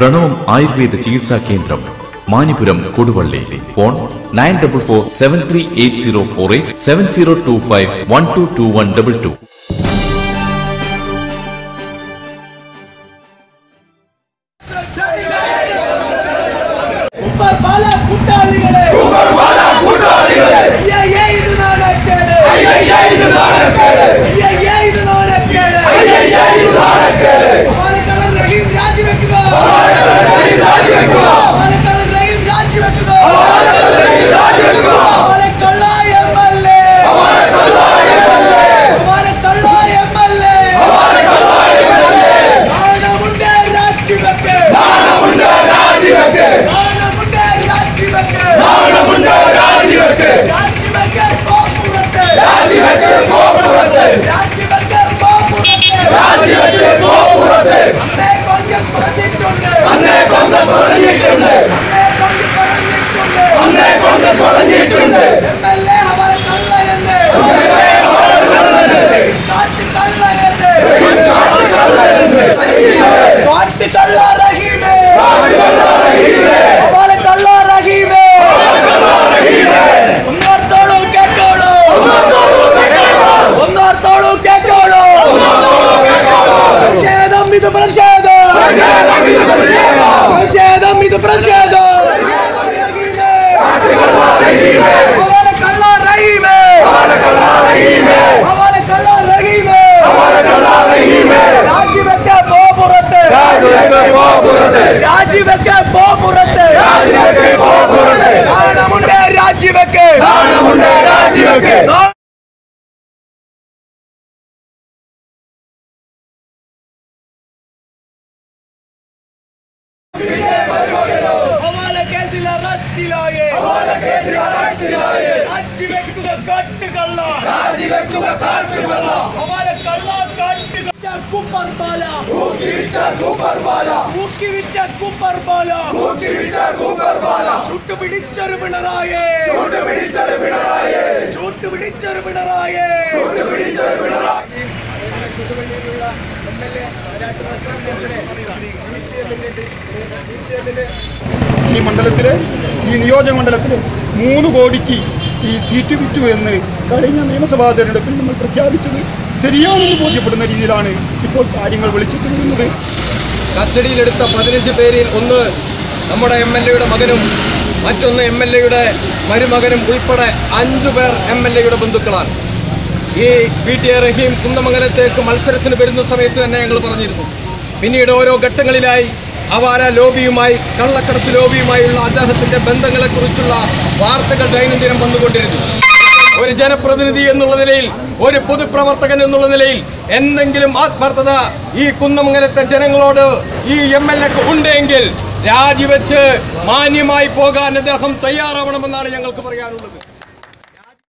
പ്രണവം ആയുർവേദ ചികിത്സാ കേന്ദ്രം Manipuram Koduvally phone nine double four seven three eight zero four eight seven zero two five one two two one double two Ummer പാല കൂട്ടാളികളെ അയ്യയ്യേ, ഇത് നാണക്കേട്. അയ്യയ്യേ, ഇത് നാണക്കേട്. പാലക്കാട് റഹീം രാജിവെക്കുക പാലക്കാട് റഹീം രാജിവെക്കുക പാലക്കള്ള എംഎൽഎ പാലക്കള്ള എംഎൽഎ നാണമുണ്ട് രാജിവെക്ക് നാണമുണ്ട് രാജിവെക്ക് രാജിവെക്ക് പോപ്പുറത്ത് രാജിവെക്ക് പോപ്പുറത്ത് അന്നേ കോൺഗ്രസ് പറഞ്ഞിട്ടുണ്ട് അന്നേ കോൺഗ്രസ് പറഞ്ഞിട്ടുണ്ട് എംഎൽഎ അവർ കള്ളനെന്ന് കാട്ടുകള്ളനെന്ന് കാട്ടുകള്ള റഹീമേ അവരെ കള്ള റഹീമേ ഒന്നോർത്തോളൂ കേട്ടോളൂ ഒന്നോർത്തോളൂ കേട്ടോളൂ പ്രതിഷേധം ഇത് പ്രതിഷേധം പ്രതിഷേധം ഇത് പ്രതിഷേധം അവരെ കള്ള റഹീമേ അവരെ കള്ള റഹീമേ രാജിവെക്കാൻ പോ പുറത്ത് രാജിവെക്കാൻ പോ പുറത്ത് നാണമുണ്ട് രാജിവെക്ക് നാ- ഹവാല കേസിൽ അറസ്റ്റിലായേ രാജിവെക്കുക കാട്ടുകള്ള ഹവാല കള്ള കാട്ടുകള്ള കുപ്പർബാല ഊക്കി വിറ്റ കുപ്പർബാല ചുട്ടുപിടിച്ചൊരു പിണറായേ ചുട്ടുപിടിച്ചൊരു പിണറായേ ഈ മണ്ഡലത്തില് ഈ നിയോജക മണ്ഡലത്തില് മൂന്ന് കോടിക്ക് ഈ സീറ്റ് വിറ്റു എന്ന് കഴിഞ്ഞ നിയമസഭാ തെരഞ്ഞെടുപ്പിൽ നമ്മൾ പ്രഖ്യാപിച്ചത് ശരിയാണെന്ന് ബോധ്യപ്പെടുന്ന രീതിയിലാണ് ഇപ്പോൾ കാര്യങ്ങൾ വിളിച്ചിട്ട് വരുന്നത് കസ്റ്റഡിയിലെടുത്ത പതിനഞ്ച് പേരിൽ ഒന്ന് നമ്മുടെ എം എൽ എയുടെ മകനും മറ്റൊന്ന് എം എൽ എയുടെ മരുമകനും ഉൾപ്പെടെ അഞ്ചു പേർ എം എൽ എയുടെ ബന്ധുക്കളാണ് ഈ പി ടി എ റഹീം കുന്നമംഗലത്തേക്ക് മത്സരത്തിന് വരുന്ന സമയത്ത് തന്നെ ഞങ്ങൾ പറഞ്ഞിരുന്നു പിന്നീട് ഓരോ ഘട്ടങ്ങളിലായി അവാര ലോബിയുമായി കള്ളക്കടത്ത് ലോബിയുമായുള്ള അദ്ദേഹത്തിന്റെ ബന്ധങ്ങളെക്കുറിച്ചുള്ള വാർത്തകൾ ദൈനംദിനം വന്നുകൊണ്ടിരുന്നു ഒരു ജനപ്രതിനിധി എന്നുള്ള നിലയിൽ ഒരു പൊതുപ്രവർത്തകൻ എന്നുള്ള നിലയിൽ എന്തെങ്കിലും ആത്മാർത്ഥത ഈ കുന്നമംഗലത്തെ ജനങ്ങളോട് ഈ എം എൽ എക്ക് ഉണ്ടെങ്കിൽ രാജിവെച്ച് മാന്യമായി പോകാൻ അദ്ദേഹം തയ്യാറാവണമെന്നാണ് ഞങ്ങൾക്ക് പറയാനുള്ളത്